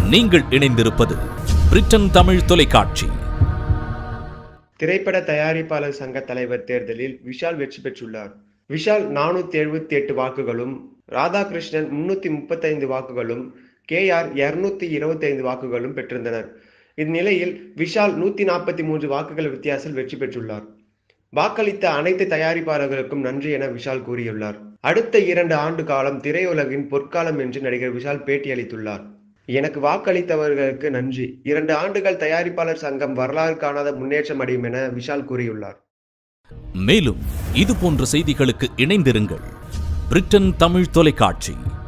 நீங்கள் இணைந்திருப்பது பிரிட்டன் தமிழ் தொலைக்காட்சி திரைப்பட தயாரிப்பாளர் சங்க தலைவர் தேர்தலில் விஷால் வெற்றி பெற்றுள்ளார் விஷால் நானூத்தி எழுபத்தி எட்டு வாக்குகளும் ராதாகிருஷ்ணன் முன்னூத்தி முப்பத்தைந்து வாக்குகளும் கே ஆர் இருநூத்தி இருபத்தி ஐந்து வாக்குகளும் பெற்றிருந்தனர் இந்நிலையில் விஷால் நூத்தி நாற்பத்தி மூன்று வாக்குகள் வித்தியாசத்தில் வெற்றி பெற்றுள்ளார் வாக்களித்த அனைத்து தயாரிப்பாளர்களுக்கும் நன்றி என விஷால் கூறியுள்ளார் அடுத்த இரண்டு ஆண்டு காலம் திரையுலகின் பொற்காலம் என்று நடிகர் விஷால் பேட்டியளித்துள்ளார் எனக்கு வாக்களித்தவர்களுக்கு நன்றி இரண்டு ஆண்டுகள் தயாரிப்பாளர் சங்கம் வரலாறு காணாத முன்னேற்றம் அடையும் என விஷால் கூறியுள்ளார் மேலும் இது போன்ற செய்திகளுக்கு இணைந்திருங்கள் பிரிட்டன் தமிழ் தொலைக்காட்சி